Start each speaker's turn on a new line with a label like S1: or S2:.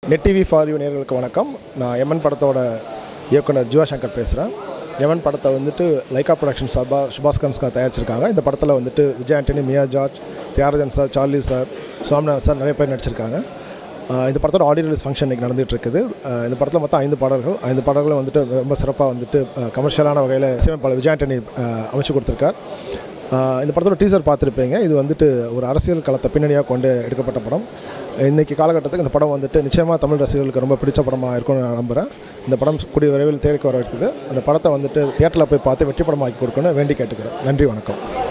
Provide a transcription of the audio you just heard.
S1: net TV for you நேர்களுக்கு வணக்கம் நான் எமன் படத்தோட இயக்குனர் ஜீவா சங்கர் பேசுகிறேன் எமன் படத்தை வந்துட்டு லைகா ப்ரொடக்ஷன் சார்பாக சுபாஷ் கன்ஸ்கா தயாரிச்சிருக்காங்க இந்த படத்தில் வந்துட்டு Vijay Antony Miya George Thiagarajan sir Charlie sir Swaminathan sir நிறைய பேர் நடிச்சிருக்காங்க ஆஹ் இந்த படத்தோட ஆடியோ ரிலீஸ் ஃபங்க்ஷன் இன்றைக்கி நடந்துட்டு இருக்குது ஆஹ் இந்த படத்தில் மொத்தம் ஐந்து பாடல்கள் ஐந்து பாடல்களும் வந்துட்டு ரொம்ப சிறப்பாக வந்துட்டு கமர்ஷியலான வகையில் இசையமைப்பாளர் விஜய் ஆண்டனி ஆஹ் அமைச்சு கொடுத்துருக்கார் ஆஹ் இந்த படத்தோட டீசர் பார்த்துருப்பீங்க இது வந்துட்டு ஒரு அரசியல் களத்தை பின்னணியாக கொண்டு எடுக்கப்பட்ட படம் இன்றைக்கி காலகட்டத்துக்கு இந்த படம் வந்துட்டு நிச்சயமாக தமிழ் ரசிகர்களுக்கு ரொம்ப பிடிச்ச படமாக இருக்கும்னு நான் நம்புகிறேன் இந்த படம் கூடிய விரைவில் தேடிக்கு வர இருக்குது அந்த படத்தை வந்துட்டு தியேட்டரில் போய் பார்த்து வெற்றி படமாக்கி கொடுக்கணும்னு வேண்டி கேட்டுக்கிறேன் நன்றி வணக்கம்